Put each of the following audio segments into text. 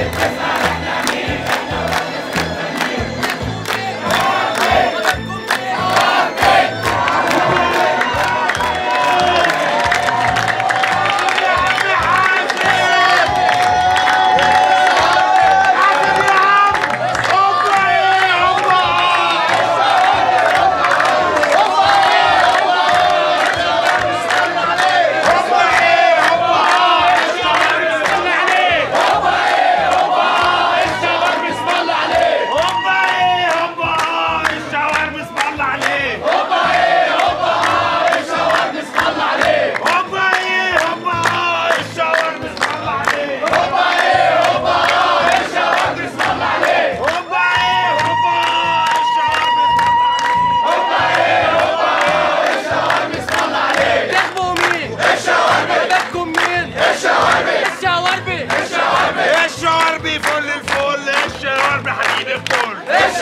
تحبوا مين؟ بدكم مين؟ الشواربي الشواربي الشواربي فل الفل الشواربي حديد الكل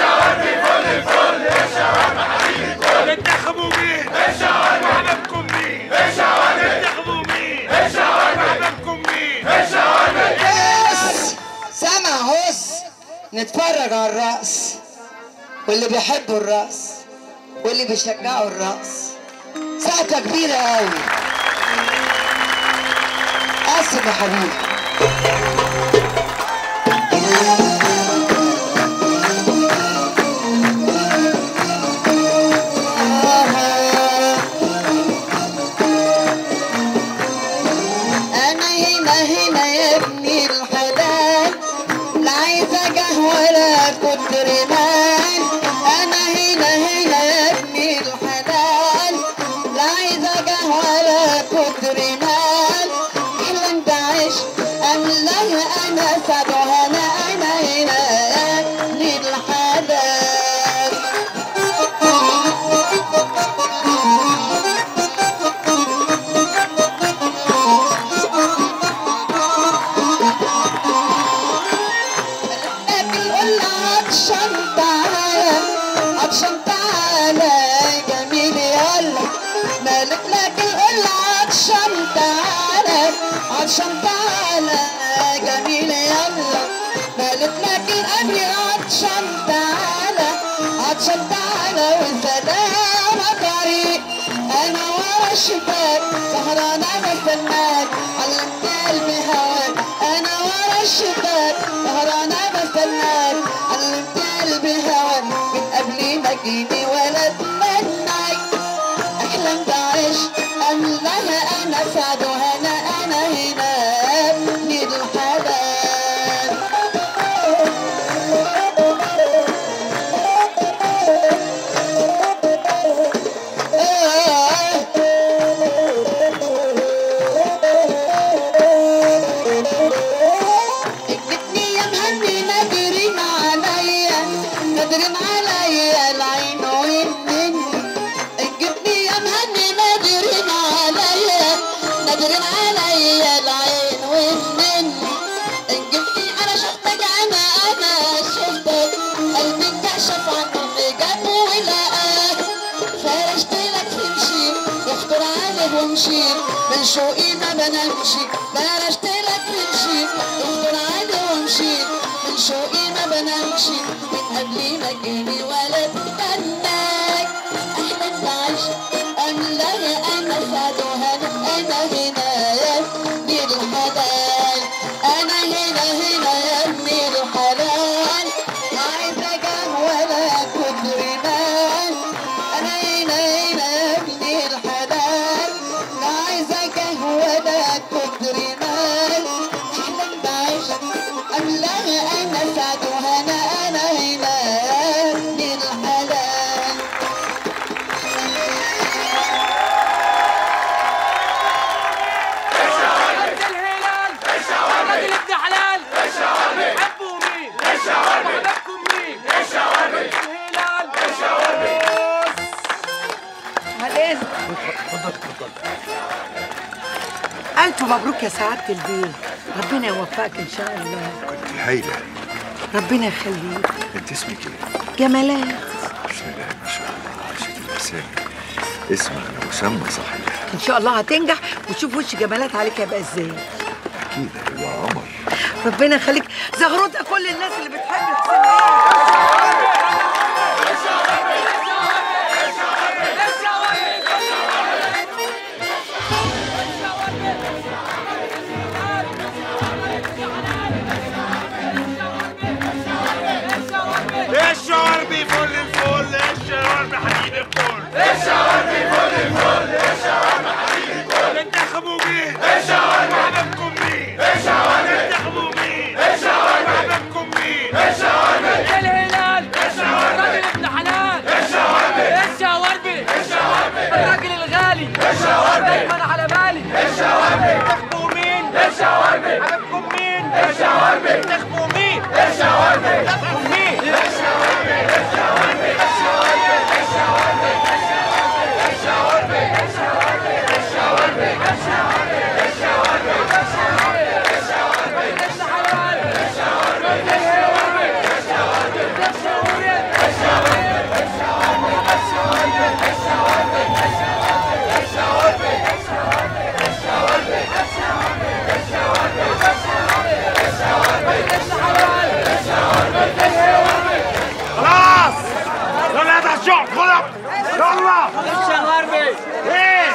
انتخبوا مين؟ الشواربي حبيبكم مين؟ الشواربي انتخبوا مين؟ الشواربي حبيبكم مين؟ بس سامع هس نتفرج على الرقص واللي بيحبوا الرقص واللي بيشجعوا الرقص ساعتها كبيرة قوي آسف يا حبيبي أنا هنا هنا يا ابني الحلال لا عايزة قهوة ولا كتر مال أنا هنا هنا يا ابني الحلال لا عايزة قهوة ولا كتر مال أحلم بعيش أملاها أنا سبعة أنا أنا هنا يا ابني الحلال بنقول عطشان تعالى عطشان تعالى جميل يلا مالك لك نقول عطشان تعالى عطشان تعالى جميل يلا مالك لك القبل عطشان تعالى عطشان تعالى والسلام طريق انا ورا الشباك سهرانة بستناك علمت قلبي هواك انا ورا الشباك سهرانة بستناك علمت قلبي هواك من قبل ما تجيني ولا اتمناك احلم بعيش املاها انا سعد وهنا انا هنا ابني الحلال ادتني يا مهني نادرين عليا نادرين عليا العين والنني ادتني يا مهني نادرين عليا نادرين عليا العين والنني ادتني انا شفتك انا انا شفتك قلبي انكشف عن اللي جاب ولقاك فرشت لك في مشير يخطر عليه ومشير من شوقي ما بنامش فرشت لك في مشير يخطر عليه ومشير من شوقي ما بنامش من قبل ما تجيني ولا تستناك احلم بعيش املاها انا سعد وهنا انا هنا يا ابني الحلال انا هنا هنا يا ابني الحلال عايزه قهوه لا كتر مال انا هنا هنا يا ابني الحلال لا عايزه قهوه لا كتر مال احلم بعيش املاها انا سعد وهنا انا هنا يا ابني الحلال ولد الهلال ولد ابن حلال تحبوا مين؟ بدكم مين؟ الهلال بعدين ألف مبروك يا سعادة البيت ربنا يوفقك إن شاء الله كنت هايلة ربنا يخليك انت اسمك ايه؟ جمالات بسم الله ما شاء الله عشت الاسامي اسم على مسمى صحيح إن شاء الله هتنجح وتشوف وش جمالات عليك هيبقى إزاي اكيد هو عمر ربنا يخليك زغروطه كل الناس اللي بتحب السماء الشواربي فل الفل الشواربي حديد الكل الشواربي فل الفل الشواربي حديد الكل انتخبوا مين الشواربي حبيبكم مين الشواربي انتخبوا مين الشواربي حبيبكم مين يا الهلال الراجل ابن حلال الشواربي الراجل الغالي دايما على بالي تخبوا مين حبيبكم مين تخبوا مين تخبوا مين خلاص يلا يا دهشور خلق يلا الشواربي ايه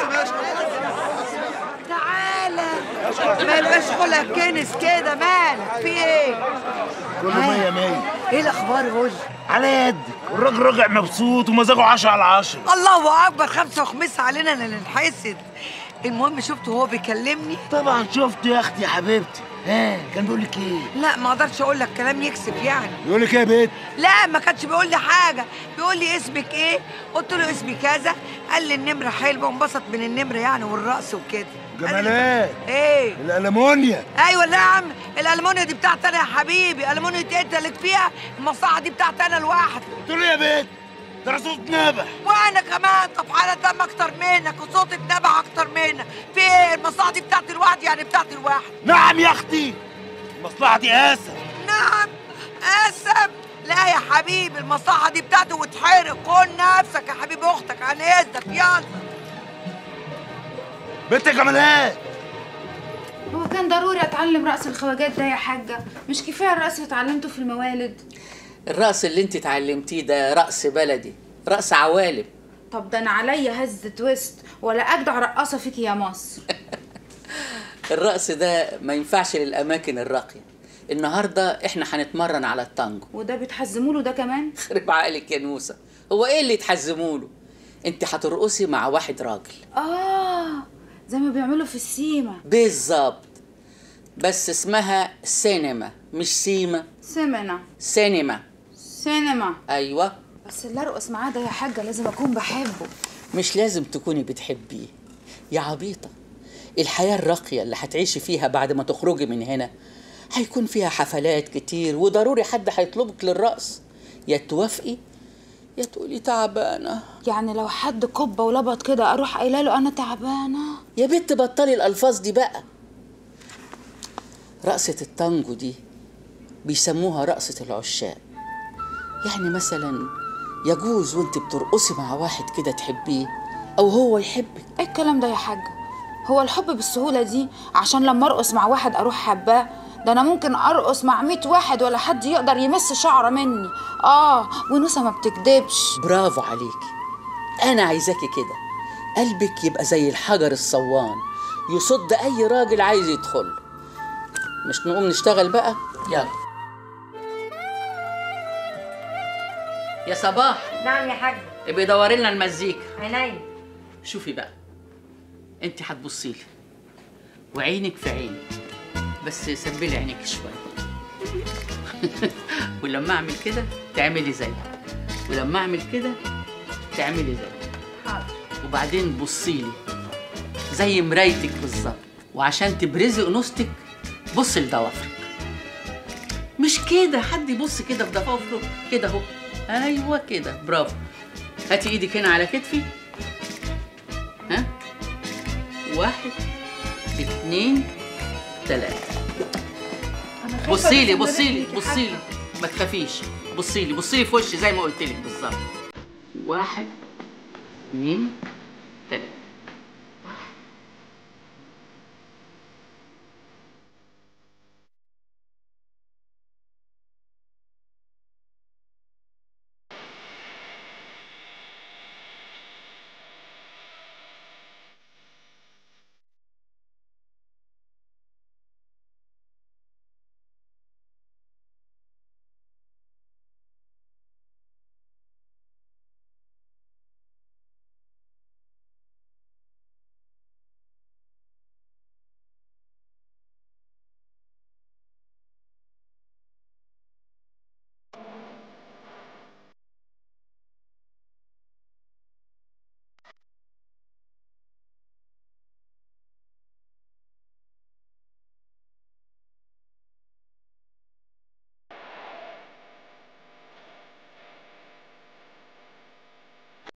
تعالى ما يبقاش خلق كنس كده مالك في ايه؟ كله مية مية ايه الاخبار قول على يدك والراجل راجع مبسوط ومزاجه عشرة على عشرة الله اكبر خمسه وخميس علينا اللي ننحسد المهم شفته وهو بيكلمني طبعا شفت يا اختي يا حبيبتي ها كان بيقول لك ايه لا ما اقدرش اقول لك كلام يكسف يعني بيقول لك ايه يا بيت لا ما كانش بيقول لي حاجه بيقول لي اسمك ايه قلت له اسمي كذا قال لي النمره حلوه وانبسط من النمره يعني والرقص وكده جمالات ايه الالمونيا ايوه لا يا عم الالمونيا دي بتاعتي انا يا حبيبي المونيا دي انت لك فيها المصلحه دي بتاعتي انا لوحدي قلت له يا بيت ده أنا صوت نبح وانا كمان طب على دم اكتر منك وصوت النبع اكتر منك في ايه المصلحه دي بتاعتي لوحدي يعني بتاعتي لوحدي نعم يا اختي المصلحة دي اسف نعم اسف لا يا حبيبي المصلحه دي بتاعتي وتحرق كل نفسك يا حبيب اختك عن اذنك يلا بنت جمالات هو كان ضروري اتعلم رقص الخواجات ده يا حاجه مش كفايه الرقص اللي اتعلمته في الموالد الرقص اللي انت اتعلمتيه ده رقص بلدي رقص عوالم طب ده انا عليا هز تويست ولا اجدع رقاصه فيك يا مصر الرقص ده ما ينفعش للأماكن الراقية النهاردة احنا هنتمرن على التانجو وده بيتحزموا له ده كمان خرب عقلك يا نوسة هو ايه اللي تحزموا له انت هترقصي مع واحد راجل اه زي ما بيعملوا في السيما بالظبط بس اسمها سينما مش سيما سيمنا سينما سينما ايوه بس اللي ارقص معاه ده يا حاجه لازم اكون بحبه مش لازم تكوني بتحبيه يا عبيطة الحياة الراقية اللي هتعيشي فيها بعد ما تخرجي من هنا هيكون فيها حفلات كتير وضروري حد هيطلبك للرقص يا توافقي يا تقولي تعبانة يعني لو حد كبه ولبط كده اروح قايله له انا تعبانه يا بنت بطلي الألفاظ دي بقى رقصة التانجو دي بيسموها رقصة العشاق يعني مثلا يجوز وانت بترقصي مع واحد كده تحبيه أو هو يحبك ايه الكلام ده يا حاجه هو الحب بالسهوله دي عشان لما ارقص مع واحد اروح حباه ده انا ممكن ارقص مع 100 واحد ولا حد يقدر يمس شعره مني اه ونوسه ما بتكدبش برافو عليكي انا عايزاكي كده قلبك يبقى زي الحجر الصوان يصد اي راجل عايز يدخل مش نقوم نشتغل بقى يلا يا صباح نعم يا حاج ابقي دوري لنا المزيكا عينيا شوفي بقى انت هتبصي لي وعينك في عيني بس سبلي عينك شويه ولما اعمل كده تعملي زيي ولما اعمل كده تعملي زيي حاضر وبعدين بصي لي زي مرايتك بالظبط وعشان تبرزي انوثتك بصي لضوافرك مش كده حد يبص كده في ضفافره كده اهو ايوه كده برافو هاتي ايدك هنا على كتفي ها واحد اتنين تلاته أنا خايفة بصي لي أدوس بصي لي رجلك يا بصي حاجة. لي ما تخافيش بصي لي بصي لي في وشي زي ما قلت لك بالظبط واحد اتنين